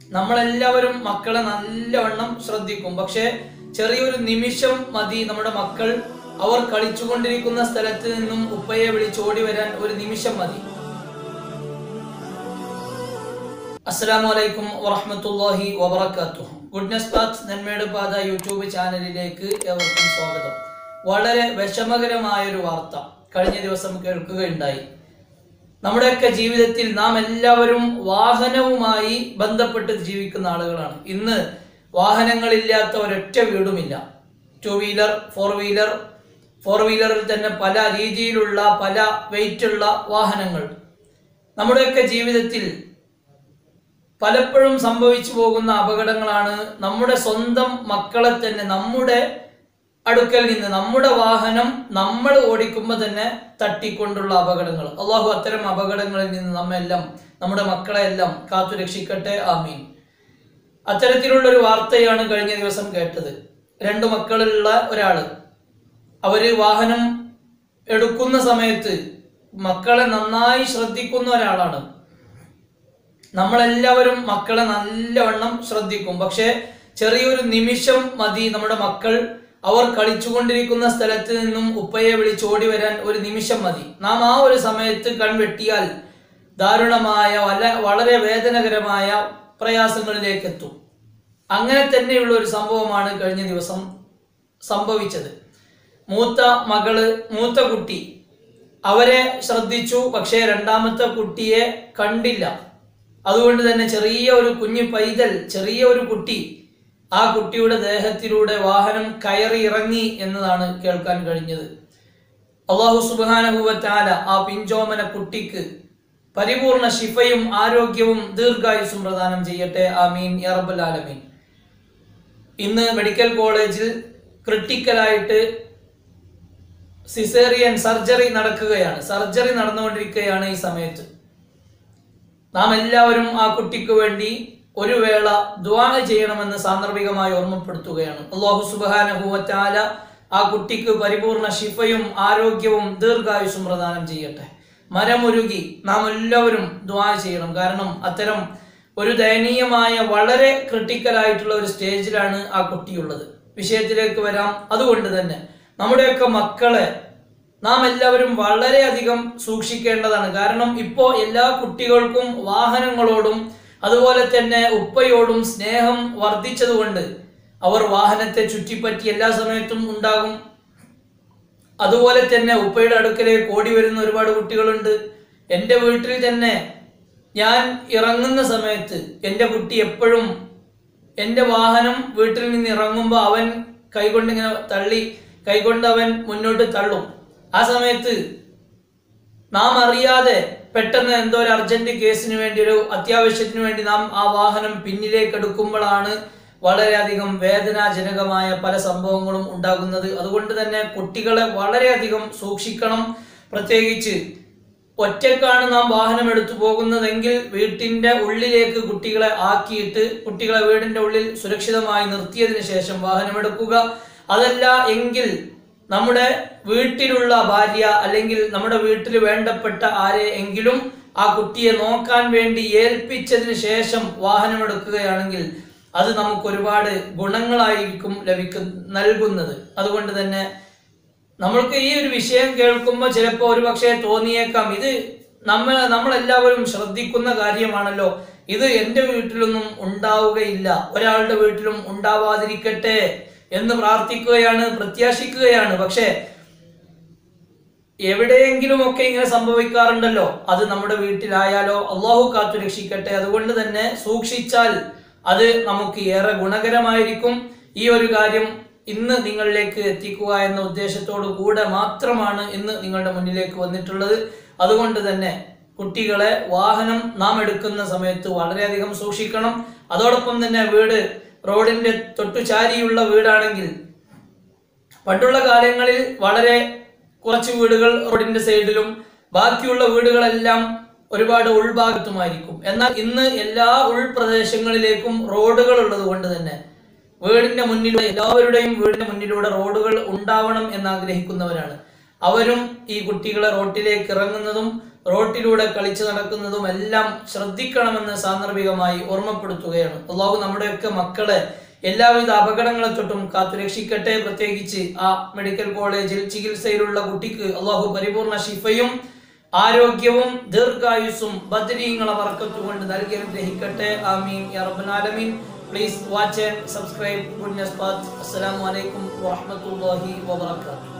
നമ്മളെല്ലാവരും മക്കളെ നല്ലവണ്ണം ശ്രദ്ധിക്കും പക്ഷെ ചെറിയൊരു നിമിഷം മതി നമ്മുടെ മക്കൾ അവർ കളിച്ചുകൊണ്ടിരിക്കുന്ന സ്ഥലത്ത് നിന്നും ഉപ്പയെ വിളിച്ചോടി വരാൻ ഒരു നിമിഷം മതി അസ്സലാമു അലൈക്കും വറഹ്മത്തുള്ളാഹി വബറകാതുഹു ഗുഡ്നസ് പാത്ത് നന്മയുടെ പാത യൂട്യൂബ് ചാനലിലേക്ക് ഏവർക്കും സ്വാഗതം വളരെ വിഷമകരമായ ഒരു വാർത്ത കഴിഞ്ഞ ദിവസം കേൾക്കുകയുണ്ടായി നമ്മുടെയൊക്കെ ജീവിതത്തിൽ നാം എല്ലാവരും വാഹനവുമായി ബന്ധപ്പെട്ട് ജീവിക്കുന്ന ആളുകളാണ് ഇന്ന് വാഹനങ്ങളില്ലാത്ത ഒരൊറ്റ വീടുമില്ല two wheeler four wheeler four വീലറിൽ തന്നെ പല രീതിയിലുള്ള പല വെയിറ്റുള്ള വാഹനങ്ങൾ നമ്മുടെയൊക്കെ ജീവിതത്തിൽ പലപ്പോഴും സംഭവിച്ചു പോകുന്ന അപകടങ്ങളാണ് നമ്മുടെ സ്വന്തം മക്കളെ തന്നെ നമ്മുടെ അടുക്കൽ നിന്ന് നമ്മുടെ വാഹനം നമ്മൾ ഓടിക്കുമ്പോൾ തന്നെ തട്ടിക്കൊണ്ടുള്ള അപകടങ്ങൾ അള്ളാഹു അത്തരം അപകടങ്ങളിൽ നിന്ന് നമ്മെല്ലാം നമ്മുടെ മക്കളെ എല്ലാം കാത്തു രക്ഷിക്കട്ടെ ആമീൻ അത്തരത്തിലുള്ള ഒരു വാർത്തയാണ് കഴിഞ്ഞ ദിവസം കേട്ടത് രണ്ടു മക്കളുള്ള ഒരാള് അവര് വാഹനം എടുക്കുന്ന സമയത്ത് മക്കളെ നന്നായി ശ്രദ്ധിക്കുന്ന ഒരാളാണ് നമ്മളെല്ലാവരും മക്കളെ നല്ലവണ്ണം ശ്രദ്ധിക്കും പക്ഷെ ചെറിയൊരു നിമിഷം മതി നമ്മുടെ മക്കൾ അവർ കളിച്ചുകൊണ്ടിരിക്കുന്ന സ്ഥലത്ത് നിന്നും ഉപ്പയെ വിളിച്ചോടി വരാൻ ഒരു നിമിഷം മതി നാം ആ ഒരു സമയത്ത് കൺവെട്ടിയാൽ ദാരുണമായ വല വളരെ വേദനകരമായ പ്രയാസങ്ങളിലേക്ക് എത്തും അങ്ങനെ തന്നെയുള്ള ഒരു സംഭവമാണ് കഴിഞ്ഞ ദിവസം സംഭവിച്ചത് മൂത്ത മകള് മൂത്ത കുട്ടി അവരെ ശ്രദ്ധിച്ചു പക്ഷേ രണ്ടാമത്തെ കുട്ടിയെ കണ്ടില്ല അതുകൊണ്ട് തന്നെ ചെറിയ ഒരു കുഞ്ഞു പൈതൽ ചെറിയ ഒരു കുട്ടി ആ കുട്ടിയുടെ ദേഹത്തിലൂടെ വാഹനം കയറി ഇറങ്ങി എന്നതാണ് കേൾക്കാൻ കഴിഞ്ഞത് അള്ളാഹു സുബാനഹുവത്താല ആ പിഞ്ചോമന കുട്ടിക്ക് പരിപൂർണ ശിഫയും ആരോഗ്യവും ദീർഘായുസും പ്രദാനം ചെയ്യട്ടെ ആമീൻ യറബുൽ ആലമീൻ ഇന്ന് മെഡിക്കൽ കോളേജിൽ ക്രിട്ടിക്കലായിട്ട് സിസേറിയൻ സർജറി നടക്കുകയാണ് സർജറി നടന്നുകൊണ്ടിരിക്കുകയാണ് ഈ സമയത്ത് നാം എല്ലാവരും ആ കുട്ടിക്ക് വേണ്ടി ഒരു വേള ദ്വാ ചെയ്യണമെന്ന് സാന്ദർഭികമായി ഓർമ്മപ്പെടുത്തുകയാണ് അള്ളാഹു സുബാനഹുവറ്റാല ആ കുട്ടിക്ക് പരിപൂർണ ശിഫയും ആരോഗ്യവും ദീർഘായുസും പ്രദാനം ചെയ്യട്ടെ മരമുരുകി നാം എല്ലാവരും ദ്വാ ചെയ്യണം കാരണം അത്തരം ഒരു ദയനീയമായ വളരെ ക്രിട്ടിക്കലായിട്ടുള്ള ഒരു സ്റ്റേജിലാണ് ആ കുട്ടിയുള്ളത് വിഷയത്തിലേക്ക് വരാം അതുകൊണ്ട് തന്നെ നമ്മുടെയൊക്കെ മക്കളെ നാം എല്ലാവരും വളരെയധികം സൂക്ഷിക്കേണ്ടതാണ് കാരണം ഇപ്പോ എല്ലാ കുട്ടികൾക്കും വാഹനങ്ങളോടും അതുപോലെ തന്നെ ഉപ്പയോടും സ്നേഹം വർദ്ധിച്ചതുകൊണ്ട് അവർ വാഹനത്തെ ചുറ്റിപ്പറ്റി എല്ലാ സമയത്തും ഉണ്ടാകും അതുപോലെ തന്നെ ഉപ്പയുടെ അടുക്കലേക്ക് ഓടി വരുന്ന ഒരുപാട് കുട്ടികളുണ്ട് എൻ്റെ വീട്ടിൽ തന്നെ ഞാൻ ഇറങ്ങുന്ന സമയത്ത് എൻ്റെ കുട്ടി എപ്പോഴും എൻ്റെ വാഹനം വീട്ടിൽ നിന്ന് ഇറങ്ങുമ്പോൾ അവൻ കൈകൊണ്ട് ഇങ്ങനെ തള്ളി കൈകൊണ്ട് അവൻ മുന്നോട്ട് തള്ളും ആ സമയത്ത് നാം അറിയാതെ പെട്ടെന്ന് എന്തോ ഒരു അർജന്റ് കേസിന് വേണ്ടി ഒരു അത്യാവശ്യത്തിന് വേണ്ടി നാം ആ വാഹനം പിന്നിലേക്ക് എടുക്കുമ്പോഴാണ് വളരെയധികം വേദനാജനകമായ പല സംഭവങ്ങളും ഉണ്ടാകുന്നത് അതുകൊണ്ട് തന്നെ കുട്ടികളെ വളരെയധികം സൂക്ഷിക്കണം പ്രത്യേകിച്ച് ഒറ്റക്കാണ് നാം വാഹനം എടുത്തു പോകുന്നതെങ്കിൽ വീട്ടിന്റെ ഉള്ളിലേക്ക് കുട്ടികളെ ആക്കിയിട്ട് കുട്ടികളെ വീടിന്റെ ഉള്ളിൽ സുരക്ഷിതമായി നിർത്തിയതിനു ശേഷം വാഹനം എടുക്കുക അതല്ല എങ്കിൽ നമ്മുടെ വീട്ടിലുള്ള ഭാര്യ അല്ലെങ്കിൽ നമ്മുടെ വീട്ടിൽ വേണ്ടപ്പെട്ട ആരെ എങ്കിലും ആ കുട്ടിയെ നോക്കാൻ വേണ്ടി ഏൽപ്പിച്ചതിന് ശേഷം വാഹനം എടുക്കുകയാണെങ്കിൽ അത് നമുക്ക് ഒരുപാട് ഗുണങ്ങളായിരിക്കും ലഭിക്കു നൽകുന്നത് അതുകൊണ്ട് തന്നെ നമ്മൾക്ക് ഈ ഒരു വിഷയം കേൾക്കുമ്പോൾ ചിലപ്പോൾ ഒരു പക്ഷേ തോന്നിയേക്കാം ഇത് നമ്മൾ നമ്മളെല്ലാവരും ശ്രദ്ധിക്കുന്ന കാര്യമാണല്ലോ ഇത് എൻ്റെ വീട്ടിലൊന്നും ഉണ്ടാവുകയില്ല ഒരാളുടെ വീട്ടിലും ഉണ്ടാവാതിരിക്കട്ടെ എന്ന് പ്രാർത്ഥിക്കുകയാണ് പ്രത്യാശിക്കുകയാണ് പക്ഷേ എവിടെയെങ്കിലും ഒക്കെ ഇങ്ങനെ സംഭവിക്കാറുണ്ടല്ലോ അത് നമ്മുടെ വീട്ടിലായാലോ അള്ളാഹു കാത്തു രക്ഷിക്കട്ടെ അതുകൊണ്ട് തന്നെ സൂക്ഷിച്ചാൽ അത് നമുക്ക് ഏറെ ഗുണകരമായിരിക്കും ഈ ഒരു കാര്യം ഇന്ന് നിങ്ങളിലേക്ക് എത്തിക്കുക എന്ന ഉദ്ദേശത്തോടു കൂടെ മാത്രമാണ് ഇന്ന് നിങ്ങളുടെ മുന്നിലേക്ക് വന്നിട്ടുള്ളത് അതുകൊണ്ട് തന്നെ കുട്ടികളെ വാഹനം നാം എടുക്കുന്ന സമയത്ത് വളരെയധികം സൂക്ഷിക്കണം അതോടൊപ്പം തന്നെ വീട് റോഡിന്റെ തൊട്ടുചാരിയുള്ള വീടാണെങ്കിൽ പണ്ടുള്ള കാലങ്ങളിൽ വളരെ കുറച്ച് വീടുകൾ റോഡിന്റെ സൈഡിലും ബാക്കിയുള്ള വീടുകളെല്ലാം ഒരുപാട് ഉൾഭാഗത്തുമായിരിക്കും എന്നാൽ ഇന്ന് എല്ലാ ഉൾപ്രദേശങ്ങളിലേക്കും റോഡുകൾ ഉള്ളത് കൊണ്ട് തന്നെ വീടിന്റെ മുന്നിലൂടെ എല്ലാവരുടെയും വീടിന്റെ മുന്നിലൂടെ റോഡുകൾ ഉണ്ടാവണം എന്ന് ആഗ്രഹിക്കുന്നവരാണ് അവരും ഈ കുട്ടികളെ റോട്ടിലേക്ക് ഇറങ്ങുന്നതും റോട്ടിലൂടെ കളിച്ചു നടക്കുന്നതും എല്ലാം ശ്രദ്ധിക്കണമെന്ന് സാന്ദർഭികമായി ഓർമ്മപ്പെടുത്തുകയാണ് അള്ളാഹു നമ്മുടെയൊക്കെ മക്കളെ എല്ലാവിധ അപകടങ്ങളെ തൊട്ടും കാത്തുരക്ഷിക്കട്ടെ പ്രത്യേകിച്ച് ആ മെഡിക്കൽ കോളേജിൽ ചികിത്സയിലുള്ള കുട്ടിക്ക് അള്ളാഹു പരിപൂർണ ശിഫയും ആരോഗ്യവും ദീർഘായുസ്സും ബദരീങ്ങളെ വറക്കത്തുകൊണ്ട് നൽകി അനുഗ്രഹിക്കട്ടെ ആമീൻ യാ റബ്ബൽ ആലമീൻ please watch and subscribe goodness path അസ്സലാമു അലൈക്കും വറഹ്മത്തുള്ളാഹി വബറകാതുഹു